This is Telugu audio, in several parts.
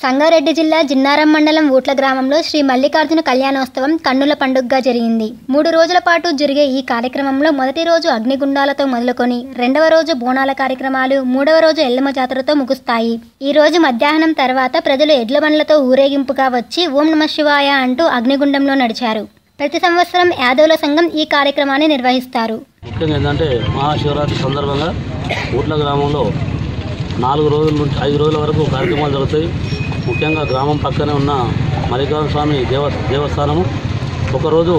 సంగారెడ్డి జిల్లా జిన్నారం మండలం ఊట్ల గ్రామంలో శ్రీ మల్లికార్జున కళ్యాణోత్సవం కన్నుల పండుగగా జరిగింది మూడు రోజుల పాటు జరిగే ఈ కార్యక్రమంలో మొదటి రోజు అగ్నిగుండాలతో మొదలుకొని రెండవ రోజు బోనాల కార్యక్రమాలు మూడవ రోజు ఎల్లమ్మ జాతరతో ముగుస్తాయి ఈ రోజు మధ్యాహ్నం తర్వాత ప్రజలు ఎడ్ల బండ్లతో ఊరేగింపుగా వచ్చి ఓం నమ శివాయ అంటూ అగ్నిగుండంలో నడిచారు ప్రతి సంవత్సరం యాదవుల సంఘం ఈ కార్యక్రమాన్ని నిర్వహిస్తారు ముఖ్యంగా ఏంటంటే మహాశివరాత్రి సందర్భంగా ఊట్ల గ్రామంలో నాలుగు రోజుల నుంచి ఐదు రోజుల వరకు కార్యక్రమాలు జరుగుతాయి ముఖ్యంగా గ్రామం పక్కనే ఉన్న మల్లికార్జున స్వామి దేవ దేవస్థానము ఒకరోజు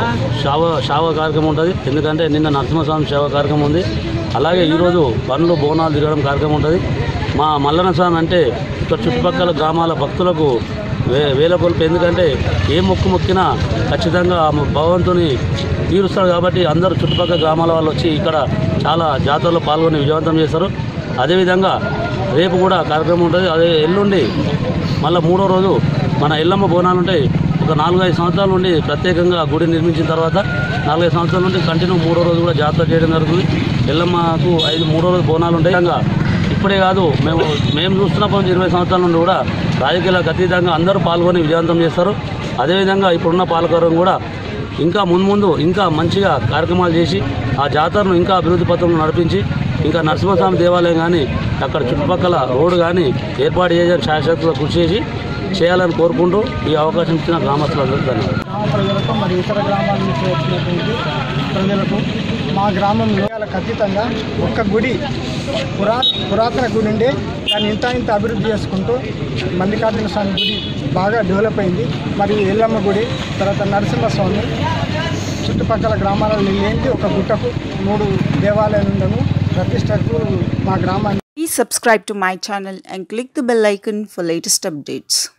శావ శావ కార్యక్రమం ఉంటుంది ఎందుకంటే నిన్న నరసింహస్వామి సేవ కార్యక్రమం ఉంది అలాగే ఈరోజు బండ్లు బోనాలు తిరగడం కార్యక్రమం ఉంటుంది మా మల్లన్న స్వామి అంటే ఇక్కడ చుట్టుపక్కల గ్రామాల భక్తులకు వే వేల కొలుపు ఎందుకంటే ఏ మొక్కు మొక్కినా ఖచ్చితంగా ఆ భగవంతుని తీరుస్తాడు కాబట్టి అందరూ చుట్టుపక్కల గ్రామాల వాళ్ళు వచ్చి ఇక్కడ చాలా జాతరలో పాల్గొని విజయవంతం చేస్తారు అదేవిధంగా రేపు కూడా కార్యక్రమం ఉంటుంది అదే ఎల్లుండి మళ్ళీ మూడో రోజు మన ఎల్లమ్మ బోనాలు ఉంటాయి ఒక నాలుగైదు సంవత్సరాల నుండి ప్రత్యేకంగా గుడి నిర్మించిన తర్వాత నాలుగైదు సంవత్సరాల నుండి కంటిన్యూ మూడో రోజు కూడా జాతర చేయడం జరుగుతుంది ఎల్లమ్మకు ఐదు మూడో రోజు బోనాలు ఉంటాయి విధంగా ఇప్పుడే కాదు మేము మేము చూస్తున్నప్పటి నుంచి ఇరవై సంవత్సరాల నుండి కూడా రాజకీయాలకు అతీతంగా అందరూ పాల్గొని విజయవంతం చేస్తారు అదేవిధంగా ఇప్పుడున్న పాలకవర్గం కూడా ఇంకా మున్ముందు ఇంకా మంచిగా కార్యక్రమాలు చేసి ఆ జాతరను ఇంకా అభివృద్ధి పథంలో నడిపించి ఇంకా నరసింహస్వామి దేవాలయం కానీ అక్కడ చుట్టుపక్కల రోడ్డు కానీ ఏర్పాటు చేయడానికి శాశ్వతగా కృషి చేసి చేయాలని కోరుకుంటూ ఈ అవకాశం ఇచ్చిన గ్రామస్తులందరికీ ధన్యవాదాలు గ్రామ ప్రజలకు మరి ఇతర గ్రామాల నుంచి వచ్చినటువంటి ప్రజలకు మా గ్రామంలో వాళ్ళకి ఖచ్చితంగా ఒక్క గుడి పురా పురాతన గుడి ఉండే దాన్ని ఇంత ఇంత అభివృద్ధి చేసుకుంటూ మల్లికార్జున స్వామి గుడి బాగా డెవలప్ అయింది మరియు ఎల్లమ్మ గుడి తర్వాత నరసింహస్వామి చుట్టుపక్కల గ్రామాలలో లేనిది ఒక గుట్టకు మూడు దేవాలయాలు ఉండను ప్రతిష్టకు మా గ్రామాన్ని Please subscribe to my channel and click the bell icon for latest updates.